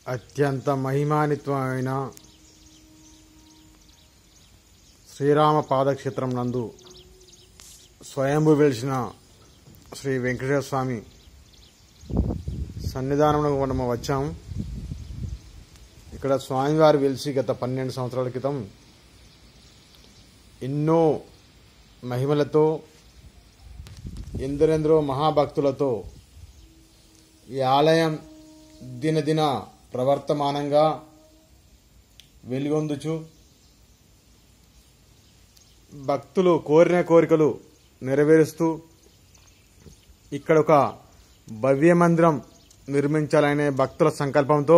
అత్యంత మహిమానిత్వమైన శ్రీరామ పాదక్షేత్రం నందు స్వయంభు వెలిసిన శ్రీ వెంకటేశ్వర స్వామి సన్నిధానంలో మనం వచ్చాము ఇక్కడ స్వామివారు వెలిసి గత పన్నెండు సంవత్సరాల క్రితం ఎన్నో మహిమలతో ఎందరెందరో మహాభక్తులతో ఈ ఆలయం దినదిన ప్రవర్తమానంగా వెలుగొందుచు భక్తులు కోరిన కోరికలు నెరవేరుస్తూ ఇక్కడ ఒక భవ్య మందిరం నిర్మించాలనే భక్తుల సంకల్పంతో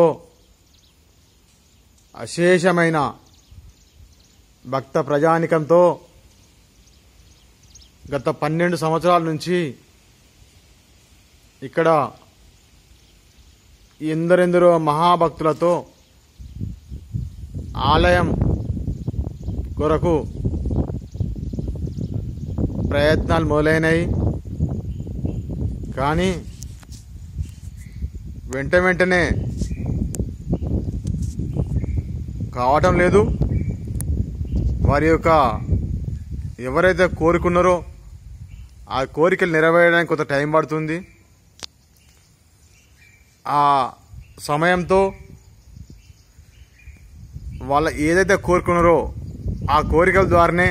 అశేషమైన భక్త ప్రజానికంతో గత పన్నెండు సంవత్సరాల నుంచి ఇక్కడ ఎందరెందరో మహాభక్తులతో ఆలయం కొరకు ప్రయత్నాలు మొదలైనాయి కానీ వెంట వెంటనే కావటం లేదు వారి యొక్క ఎవరైతే కోరుకున్నారో ఆ కోరికలు నెరవేరడానికి కొంత టైం పడుతుంది ఆ సమయంతో వాళ్ళ ఏదైతే కోరుకున్నారో ఆ కోరికల ద్వారానే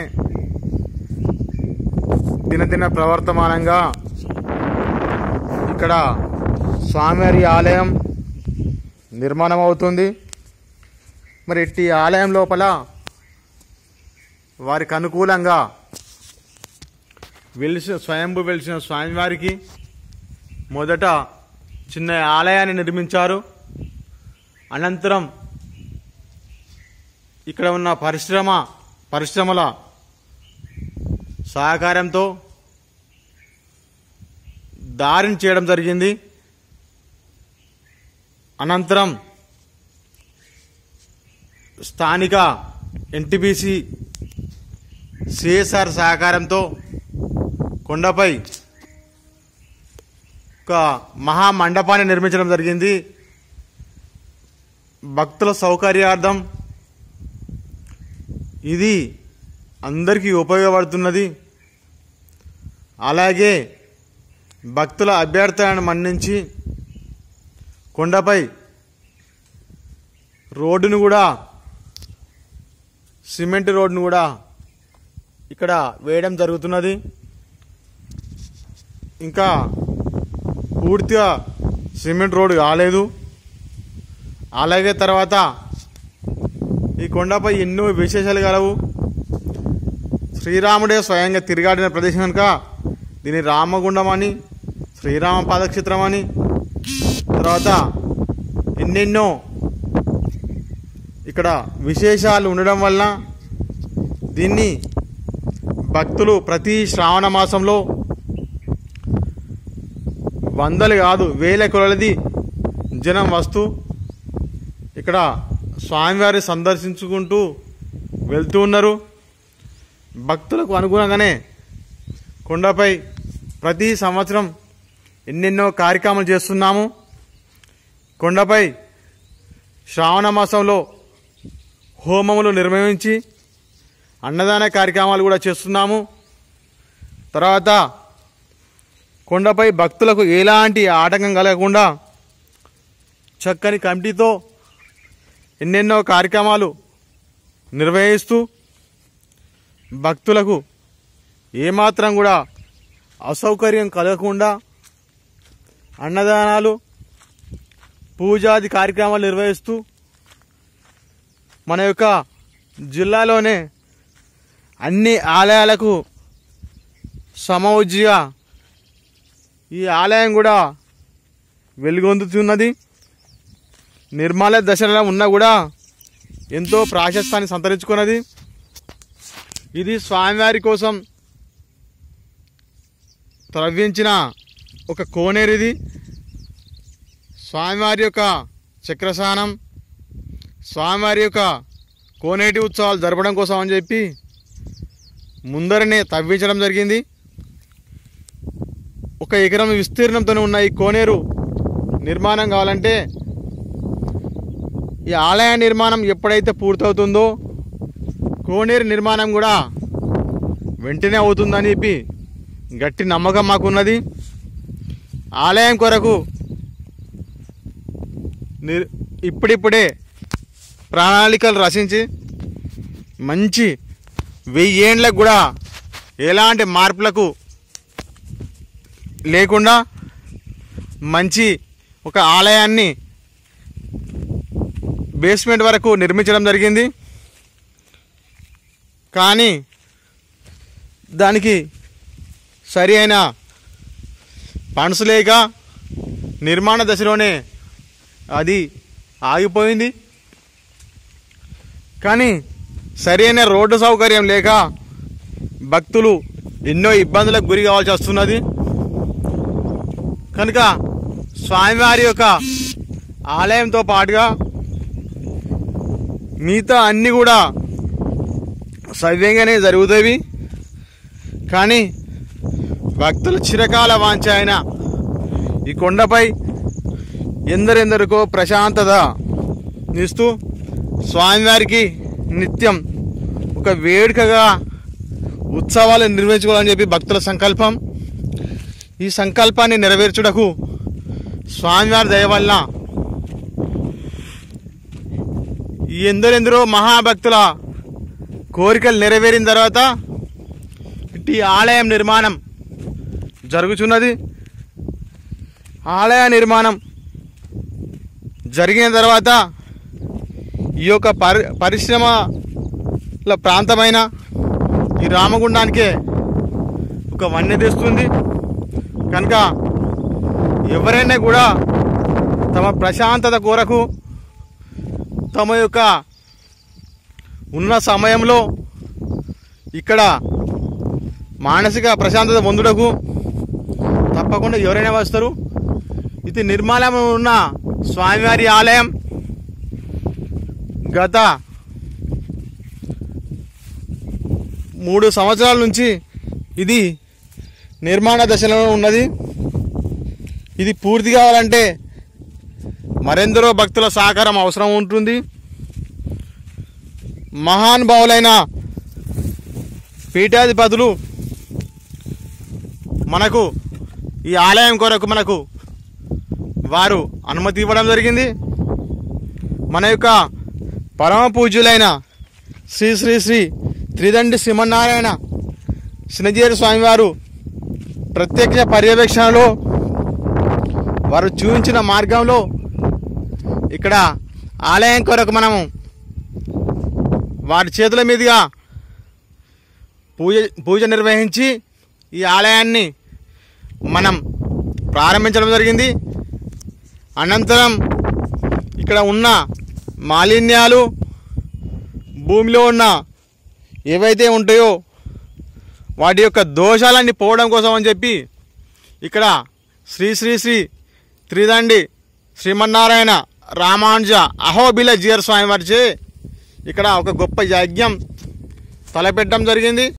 దినదిన ప్రవర్తమానంగా ఇక్కడ స్వామివారి ఆలయం నిర్మాణం అవుతుంది మరి ఇట్టి ఆలయం లోపల వారికి అనుకూలంగా వెలిసిన స్వయంభు వెలిసిన స్వామివారికి మొదట చిన్న ఆలయాన్ని నిర్మించారు అనంతరం ఇక్కడ ఉన్న పరిశ్రమ పరిశ్రమల సహకారంతో దారిని చేయడం జరిగింది అనంతరం స్థానిక ఎన్టీపీసీ సిఎస్ఆర్ సహకారంతో కొండపై ఒక మహా మండపాన్ని నిర్మించడం జరిగింది భక్తుల సౌకర్యార్థం ఇది అందరికీ ఉపయోగపడుతున్నది అలాగే భక్తుల అభ్యర్థనను మన్నించి కొండపై రోడ్డును కూడా సిమెంట్ రోడ్డును కూడా ఇక్కడ వేయడం జరుగుతున్నది ఇంకా పూర్తిగా సిమెంట్ రోడ్డు కాలేదు అలాగే తర్వాత ఈ కొండపై ఎన్నో విశేషాలు గలవు శ్రీరాముడే స్వయంగా తిరిగాడిన ప్రదేశం కనుక దీని రామగుండం అని శ్రీరామ పాదక్షేత్రం అని తర్వాత ఎన్నెన్నో ఇక్కడ విశేషాలు ఉండడం వలన దీన్ని భక్తులు ప్రతి శ్రావణ మాసంలో వందలు కాదు వేల కొలది జనం వస్తూ ఇక్కడ స్వామివారి సందర్శించుకుంటూ వెళ్తూ ఉన్నారు భక్తులకు అనుగుణంగానే కొండపై ప్రతి సంవత్సరం ఎన్నెన్నో కార్యక్రమాలు చేస్తున్నాము కొండపై శ్రావణ మాసంలో హోమములు నిర్వహించి అన్నదాన కార్యక్రమాలు కూడా చేస్తున్నాము తర్వాత కొండపై భక్తులకు ఎలాంటి ఆటంకం కలగకుండా చక్కని కమిటీతో ఎన్నెన్నో కార్యక్రమాలు నిర్వహిస్తూ భక్తులకు ఏమాత్రం కూడా అసౌకర్యం కలగకుండా అన్నదానాలు పూజాది కార్యక్రమాలు నిర్వహిస్తూ మన యొక్క జిల్లాలోనే అన్ని ఆలయాలకు సమవుజ్జిగా ఈ ఆలయం కూడా వెలుగొందుతున్నది నిర్మాణ దశలో ఉన్నా కూడా ఎంతో ప్రాశస్తాన్ని సంతరించుకున్నది ఇది స్వామివారి కోసం త్రవ్వించిన ఒక కోనేరు ఇది స్వామివారి యొక్క చక్రస్నానం స్వామివారి యొక్క కోనేటి ఉత్సవాలు జరపడం కోసం అని చెప్పి ముందరనే తవ్వించడం జరిగింది ఒక ఎకరం విస్తీర్ణంతో ఉన్న ఈ కోనేరు నిర్మాణం కావాలంటే ఈ ఆలయ నిర్మాణం ఎప్పుడైతే పూర్తవుతుందో కోనేరు నిర్మాణం కూడా వెంటనే అవుతుందని చెప్పి గట్టి నమ్మకం మాకున్నది ఆలయం కొరకు నిర్ ఇప్పుడిప్పుడే ప్రణాళికలు రచించి మంచి వెయ్యేండ్లకు కూడా ఎలాంటి మార్పులకు లేకుండా మంచి ఒక ఆలయాన్ని బేస్మెంట్ వరకు నిర్మించడం జరిగింది కానీ దానికి సరి అయిన ఫండ్స్ లేక నిర్మాణ దశలోనే అది ఆగిపోయింది కానీ సరైన రోడ్డు సౌకర్యం లేక భక్తులు ఎన్నో ఇబ్బందులకు గురి కావాల్సి వస్తున్నది కనుక స్వామివారి యొక్క ఆలయంతో పాటుగా మిగతా అన్నీ కూడా సవ్యంగానే జరుగుతాయి కానీ భక్తుల చిరకాల వాంఛ అయిన ఈ కొండపై ఎందరెందరికో ప్రశాంతత ఇస్తూ స్వామివారికి నిత్యం ఒక వేడుకగా ఉత్సవాలు నిర్వహించుకోవాలని చెప్పి భక్తుల సంకల్పం ఈ సంకల్పాన్ని నెరవేర్చుటకు స్వామివారి దయ వల్ల ఈ ఎందరెందరో మహాభక్తుల కోరికలు నెరవేరిన తర్వాత ఇట్టి ఆలయం నిర్మాణం జరుగుతున్నది ఆలయ నిర్మాణం జరిగిన తర్వాత ఈ యొక్క పరి పరిశ్రమల ప్రాంతమైన ఈ రామగుండానికే ఒక వన్య తెస్తుంది కనుక ఎవరైనా కూడా తమ ప్రశాంతత కొరకు తమ యొక్క ఉన్న సమయంలో ఇక్కడ మానసిక ప్రశాంతత పొందుటకు తప్పకుండా ఎవరైనా వస్తారు ఇది నిర్మాణం ఉన్న స్వామివారి ఆలయం గత మూడు సంవత్సరాల నుంచి ఇది నిర్మాణ దశలో ఉన్నది ఇది పూర్తి కావాలంటే మరెందరో భక్తుల సహకారం అవసరం ఉంటుంది మహానుభావులైన పీఠాధిపతులు మనకు ఈ ఆలయం కొరకు మనకు వారు అనుమతి ఇవ్వడం జరిగింది మన యొక్క పరమ పూజ్యులైన శ్రీ శ్రీ శ్రీ త్రిదండి శ్రీమన్నారాయణ సినజీరి స్వామివారు ప్రత్యక్ష పర్యవేక్షణలో వారు చూపించిన మార్గంలో ఇక్కడ ఆలయం కొరకు మనము వారి చేతుల మీదుగా పూజ పూజ నిర్వహించి ఈ ఆలయాన్ని మనం ప్రారంభించడం జరిగింది అనంతరం ఇక్కడ ఉన్న మాలిన్యాలు భూమిలో ఉన్న ఏవైతే ఉంటాయో వాటి యొక్క దోషాలన్నీ పోవడం కోసం అని చెప్పి ఇక్కడ శ్రీ శ్రీ శ్రీ త్రిదండి శ్రీమన్నారాయణ రామానుజ అహోబిల జీయర్ స్వామి వారిచే ఇక్కడ ఒక గొప్ప యజ్ఞం తలపెట్టడం జరిగింది